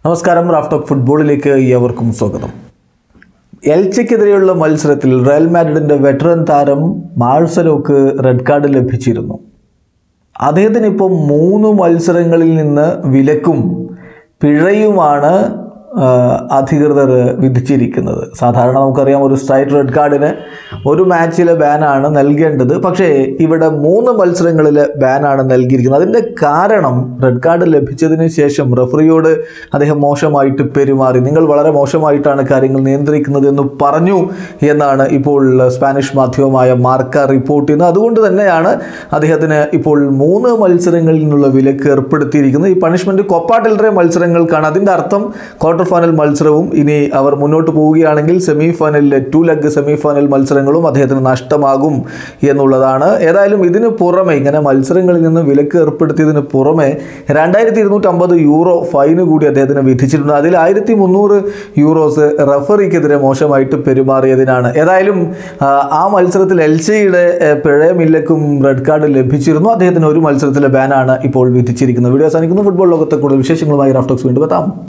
നമസ്കാരം റാഫ്റ്റോക്ക് ഫുട്ബോളിലേക്ക് ഏവർക്കും സ്വാഗതം എൽച്ചയ്ക്കെതിരെയുള്ള മത്സരത്തിൽ റയൽ മാഡ്രിഡിൻ്റെ വെറ്ററൻ താരം മാഴ്സലോക്ക് റെഡ് കാർഡ് ലഭിച്ചിരുന്നു അദ്ദേഹത്തിന് ഇപ്പോൾ മൂന്ന് മത്സരങ്ങളിൽ നിന്ന് വിലക്കും പിഴയുമാണ് ആ, അധികൃതർ വിധിച്ചിരിക്കുന്നത് സാധാരണ നമുക്കറിയാം ഒരു സ്ട്രൈറ്റ് റെഡ് കാർഡിന് ഒരു മാച്ചിലെ ബാനാണ് നൽകേണ്ടത് പക്ഷേ ഇവിടെ മൂന്ന് മത്സരങ്ങളിലെ ബാനാണ് നൽകിയിരിക്കുന്നത് അതിൻ്റെ കാരണം റെഡ് കാർഡ് ലഭിച്ചതിന് ശേഷം റഫറിയോട് അദ്ദേഹം മോശമായിട്ട് പെരുമാറി നിങ്ങൾ വളരെ മോശമായിട്ടാണ് കാര്യങ്ങൾ നിയന്ത്രിക്കുന്നത് എന്ന് പറഞ്ഞു എന്നാണ് ഇപ്പോൾ സ്പാനിഷ് മാധ്യമമായ മാർക്ക റിപ്പോർട്ട് ചെയ്യുന്നത് അതുകൊണ്ട് തന്നെയാണ് അദ്ദേഹത്തിന് ഇപ്പോൾ മൂന്ന് മത്സരങ്ങളിൽ നിന്നുള്ള വിലക്ക് ഏർപ്പെടുത്തിയിരിക്കുന്നത് ഈ പണിഷ്മെൻറ്റ് കൊപ്പാട്ടിലറെ മത്സരങ്ങൾക്കാണ് അതിൻ്റെ അർത്ഥം ക്വാർട്ടർ ഫൈനൽ മത്സരവും ഇനി അവർ മുന്നോട്ട് പോവുകയാണെങ്കിൽ സെമി ഫൈനലിലെ ടു ലെഗ് സെമി ഫൈനൽ മത്സരങ്ങളും അദ്ദേഹത്തിന് നഷ്ടമാകും എന്നുള്ളതാണ് ഏതായാലും ഇതിന് പുറമെ ഇങ്ങനെ മത്സരങ്ങളിൽ നിന്ന് വിലക്ക് ഏർപ്പെടുത്തിയതിന് പുറമെ രണ്ടായിരത്തി ഇരുന്നൂറ്റമ്പത് യൂറോ ഫൈന് കൂടി അദ്ദേഹത്തിന് വിധിച്ചിട്ടുണ്ട് അതിൽ ആയിരത്തി മുന്നൂറ് യൂറോസ് റഫറിക്കെതിരെ മോശമായിട്ട് പെരുമാറിയതിനാണ് ഏതായാലും ആ, ആ മത്സരത്തിൽ എൽസയുടെ പിഴയമില്ലക്കും റെഡ് കാർഡ് ലഭിച്ചിരുന്നു അദ്ദേഹത്തിന് ഒരു മത്സരത്തിലെ ബാനാണ് ഇപ്പോൾ വിധിച്ചിരിക്കുന്നത് വീഡിയോ അവസാനിക്കുന്നു ഫുട്ബോൾ ലോകത്തെ കൂടുതൽ വിശേഷങ്ങളുമായി റാഫ്റ്റോക്സ് വീണ്ടും എത്താം